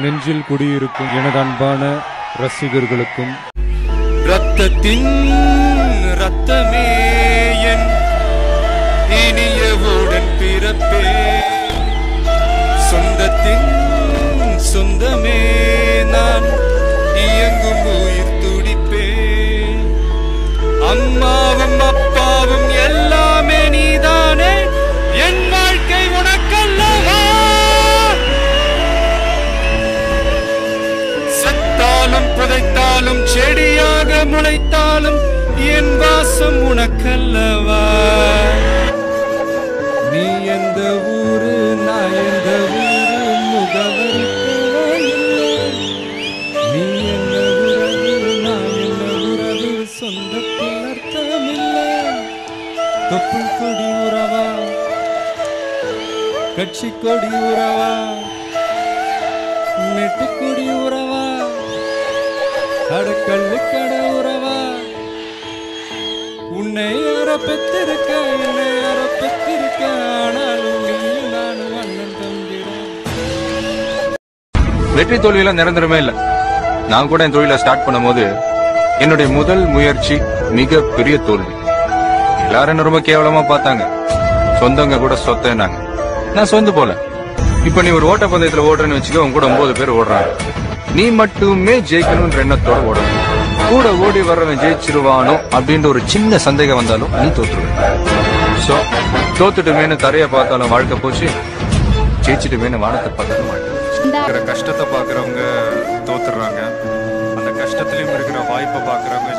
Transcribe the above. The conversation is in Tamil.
நெஞ்சில் குடியிருக்கும் எனது அன்பான ரசிகர்களுக்கும் ரத்தத்தின் ரத்தமே என் இனியவுடன் பிறப்பே சொந்தத்தின் சொந்தமே நான் இயங்கும் உயிர் துடிப்பே அம்மாவும் அப்பாவும் எல்லாமே நீதானே என் வாழ்க்கை உனக்கல்லவா செத்தாலும் புதைத்தாலும் செடியாக முளைத்தாலும் என் வாசம் உனக்கல்லவா நீ எந்த ஊரு நான் எந்த ஊரு முகவரி தேவையில்லை. நீ என்ன உறவு நான் என்ன உறவு சொந்தத்தில் அர்த்தமில்லை தொப்புள் கொடி உறவா கட்சி கொடி உறவா நெட்டுக்குடி உறவா அடக்கல்லு கட உறவா உன்னை யார பெற்றிருக்க என்னை யார பெற்றிருக்க ஆனாலும் நீயும் நானும் அண்ணன் தம்பிதான் வெற்றி தோல்வியெல்லாம் நிரந்தரமே இல்ல நான் கூட என் தொழிலை ஸ்டார்ட் பண்ணும்போது என்னுடைய முதல் முயற்சி மிக பெரிய தோல்வி எல்லாரும் என்ன ரொம்ப கேவலமா பார்த்தாங்க சொந்தங்க கூட சொத்தேனாங்க நான் சொந்து போல இப்ப நீ ஒரு ஓட்டப்பந்தயத்துல ஓடுறேன்னு வச்சுக்க உன் கூட ஒன்பது பேர் ஓடுறாங்க நீ மட்டுமே ஜெயிக்கணும்ன்ற எண்ணத்தோட ஓடணும் கூட ஓடி வர்றவன் ஜெயிச்சிருவானோ அப்படின்ற ஒரு சின்ன சந்தேகம் வந்தாலும் நீ தோத்துருவ சோ தோத்துட்டுமேனு தரைய பார்த்தாலும் வாழ்க்கை போச்சு ஜெயிச்சிட்டுமேனு வானத்தை பார்த்தாலும் வாழ்க்கை போச்சு. இருக்கிற கஷ்டத்தை பார்க்குறவங்க தோத்துடுறாங்க அந்த கஷ்டத்துலயும் இருக்கிற வாய்ப்பை பார்க்குறவங்க